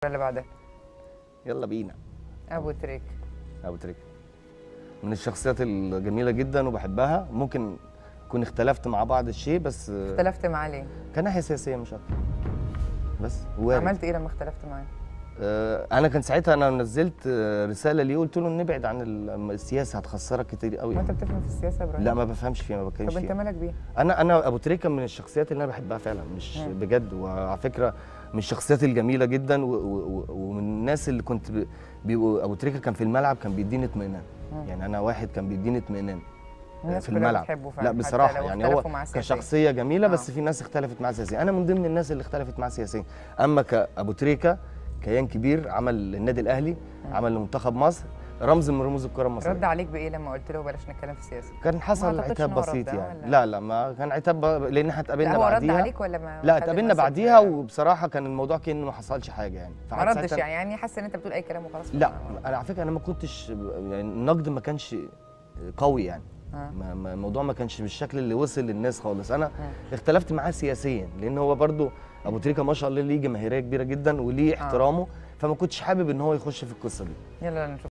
اللي بعدها يلا بينا ابو تريك ابو تريكه من الشخصيات الجميله جدا وبحبها ممكن كون اختلفت مع بعض الشيء بس آه، اختلفت معاه ليه؟ كان ناحيه سياسيه مش اكتر بس وارد عملت ايه لما اختلفت معاه؟ آه، انا كان ساعتها انا نزلت آه، رساله ليه قلت له نبعد عن ال- السياسه هتخسرك كتير قوي ما انت بتفهم في السياسه يا ابراهيم لا ما بفهمش فيها ما بتكلمش طب انت فيها مالك بيه؟ انا انا ابو تريكه من الشخصيات اللي انا بحبها فعلا مش مم. بجد وعلى فكره من الشخصيات الجميله جدا و- و- و- ومن الناس اللي كنت ب- بيبقوا ابو تريكه كان في الملعب كان بيديني اطمئنان مم. يعني انا واحد كان بيديني اطمئنان الناس في كلها الملعب بتحبه فعلا لا حتى بصراحه لو يعني هو اختلفوا معاه سياسياً. كشخصيه جميله بس آه. في ناس اختلفت معاه سياسيا انا من ضمن الناس اللي اختلفت معاه سياسيا اما كابو تريكه كيان كبير عمل للنادي الاهلي عمل لمنتخب مصر رمز من رموز الكره المصريه رد عليك بايه لما قلت له بلاش نتكلم في السياسه؟ كان ما حصل أعتقدش عتاب إن هو رد، بسيط آه، يعني ولا؟ لا لا ما كان عتاب ب- لان احنا لا اتقابلنا هو رد بعديها عليك ولا ما لا خد اتقابلنا المسج؟ بعديها وبصراحه كان الموضوع كانه ما حصلش حاجه يعني ما فقعدت ردش ساعتها- يعني يعني حاسس ان انت بتقول اي كلام وخلاص لا انا على فكره انا ما كنتش يعني النقد ما كانش قوي يعني آه. ما ما- الموضوع ما كانش بالشكل اللي وصل للناس خالص انا آه. اختلفت معاه سياسيا لان هو برضو ابو تريكه ما شاء الله ليه جماهيريه كبيره جدا وليه احترامه فما كنتش حابب ان هو يخش في القصه دي يلا نشوف